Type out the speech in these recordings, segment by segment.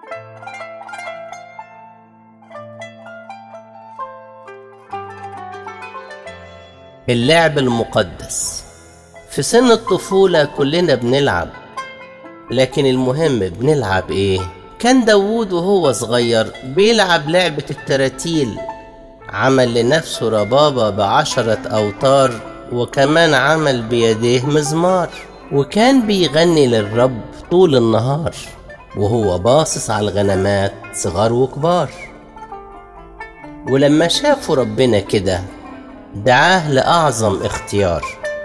اللعب المقدس في سن الطفولة كلنا بنلعب لكن المهم بنلعب ايه كان داوود وهو صغير بيلعب لعبة التراتيل عمل لنفسه ربابة بعشرة أوتار وكمان عمل بيديه مزمار وكان بيغني للرب طول النهار وهو باصص على الغنمات صغار وكبار ولما شافوا ربنا كده دعاه لأعظم اختيار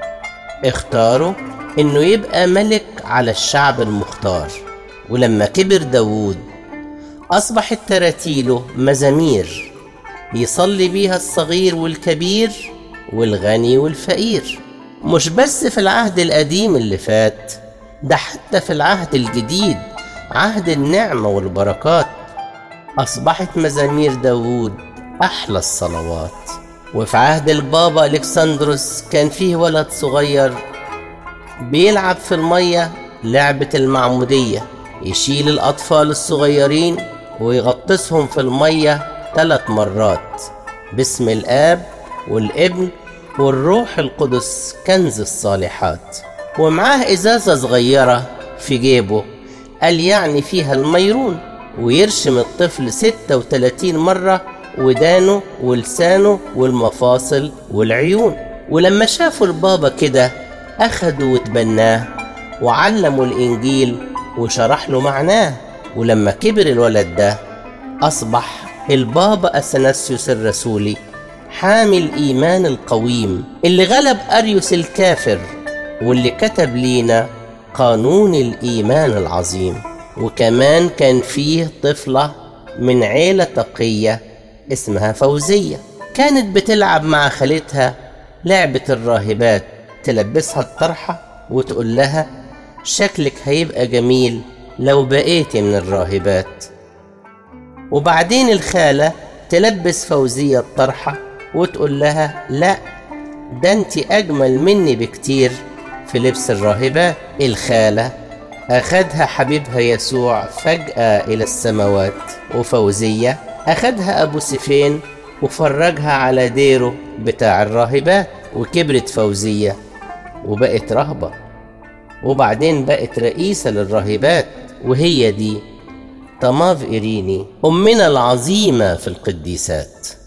اختاره انه يبقى ملك على الشعب المختار ولما كبر داوود أصبحت تراتيله مزامير يصلي بيها الصغير والكبير والغني والفقير مش بس في العهد القديم اللي فات ده حتى في العهد الجديد عهد النعمة والبركات أصبحت مزامير داوود أحلى الصلوات وفي عهد البابا ألكسندروس كان فيه ولد صغير بيلعب في المية لعبة المعمودية يشيل الأطفال الصغيرين ويغطسهم في المية ثلاث مرات باسم الآب والابن والروح القدس كنز الصالحات ومعاه إزازة صغيرة في جيبه قال يعني فيها الميرون ويرشم الطفل 36 مرة ودانه ولسانه والمفاصل والعيون ولما شافوا البابا كده أخدوا وتبناه وعلموا الإنجيل وشرح له معناه ولما كبر الولد ده أصبح البابا أثناسيوس الرسولي حامي الإيمان القويم اللي غلب أريوس الكافر واللي كتب لينا قانون الإيمان العظيم وكمان كان فيه طفلة من عيلة تقية اسمها فوزية كانت بتلعب مع خالتها لعبة الراهبات تلبسها الطرحة وتقول لها شكلك هيبقى جميل لو بقيتي من الراهبات وبعدين الخالة تلبس فوزية الطرحة وتقول لها لا ده انت أجمل مني بكتير في لبس الراهبات الخالة أخدها حبيبها يسوع فجأة إلى السماوات وفوزية أخدها أبو سفين وفرجها على ديره بتاع الراهبات وكبرت فوزية وبقت رهبة وبعدين بقت رئيسة للراهبات وهي دي طماف إيريني أمنا العظيمة في القديسات